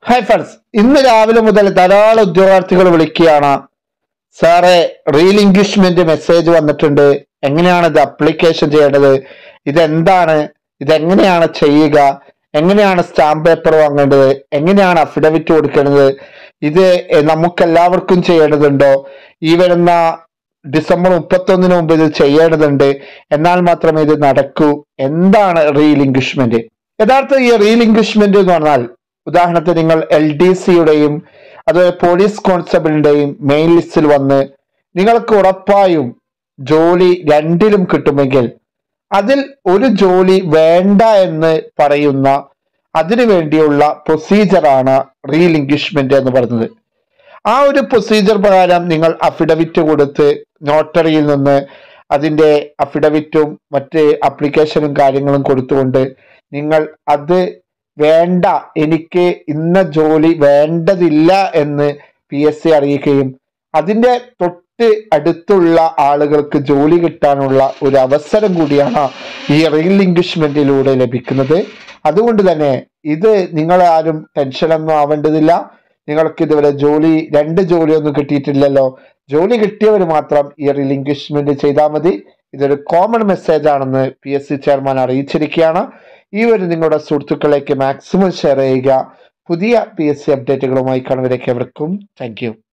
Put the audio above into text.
hi friends ഇന്ന് രാവിലെ മുതൽ ധാരാളം ഉദ്യോഗാർത്ഥികൾ വിളിക്കുകയാണ് സാറേ റീലിംഗ്വിഷ്മെന്റ് മെസ്സേജ് വന്നിട്ടുണ്ട് എങ്ങനെയാണ് ഇത് അപ്ലിക്കേഷൻ ചെയ്യേണ്ടത് ഇതെന്താണ് ഇതെങ്ങനെയാണ് ചെയ്യുക എങ്ങനെയാണ് സ്റ്റാമ്പ് പേപ്പർ വാങ്ങേണ്ടത് എങ്ങനെയാണ് അഫിഡവിറ്റ് കൊടുക്കേണ്ടത് ഇത് നമുക്ക് എല്ലാവർക്കും ചെയ്യേണ്ടതുണ്ടോ ഈ വരുന്ന ഡിസംബർ മുപ്പത്തൊന്നിന് മുമ്പ് ഇത് ചെയ്യേണ്ടതുണ്ട് എന്നാൽ മാത്രമേ ഇത് നടക്കൂ എന്താണ് റീലിംഗ്വിഷ്മെന്റ് യഥാർത്ഥ ഈ റീലിംഗ്വിഷ്മെന്റ് എന്ന് പറഞ്ഞാൽ ഉദാഹരണത്തിന് നിങ്ങൾ എൽ ഡി സിയുടെയും അതുപോലെ പോലീസ് കോൺസ്റ്റബിളിന്റെയും മെയിൻ ലിസ്റ്റിൽ വന്ന് നിങ്ങൾക്ക് ഉറപ്പായും ജോലി രണ്ടിലും കിട്ടുമെങ്കിൽ അതിൽ ഒരു ജോലി വേണ്ട എന്ന് പറയുന്ന അതിനു വേണ്ടിയുള്ള പ്രൊസീജറാണ് റീലിംഗ്വിഷ്മെന്റ് എന്ന് പറയുന്നത് ആ ഒരു പ്രൊസീജർ പ്രകാരം നിങ്ങൾ അഫിഡവിറ്റ് കൊടുത്ത് നോട്ടറിയിൽ നിന്ന് അതിന്റെ അഫിഡവിറ്റും മറ്റ് അപ്ലിക്കേഷനും കാര്യങ്ങളും കൊടുത്തുകൊണ്ട് നിങ്ങൾ അത് വേണ്ട എനിക്ക് ഇന്ന ജോലി വേണ്ടതില്ല എന്ന് പി എസ് സി അറിയിക്കുകയും അതിന്റെ തൊട്ട് അടുത്തുള്ള ആളുകൾക്ക് ജോലി കിട്ടാനുള്ള ഒരു അവസരം കൂടിയാണ് ഈ റീലിംഗ്വിഷ്മെന്റിലൂടെ ലഭിക്കുന്നത് അതുകൊണ്ട് തന്നെ ഇത് നിങ്ങൾ ആരും ടെൻഷനൊന്നും ആവേണ്ടതില്ല നിങ്ങൾക്ക് ഇതുവരെ ജോലി രണ്ട് ജോലിയൊന്നും കിട്ടിയിട്ടില്ലല്ലോ ജോലി കിട്ടിയവർ മാത്രം ഈ റിലിംഗ്വിഷ്മെന്റ് ചെയ്താൽ മതി ഇതൊരു കോമൺ മെസ്സേജ് ആണെന്ന് പി എസ് സി ചെയർമാൻ അറിയിച്ചിരിക്കുകയാണ് ഈ ഒരു നിങ്ങളുടെ സുഹൃത്തുക്കളിലേക്ക് മാക്സിമം ഷെയർ ചെയ്യുക പുതിയ പി എസ് സി അപ്ഡേറ്റുകളുമായി കാണുവരേക്ക് അവർക്കും താങ്ക് യു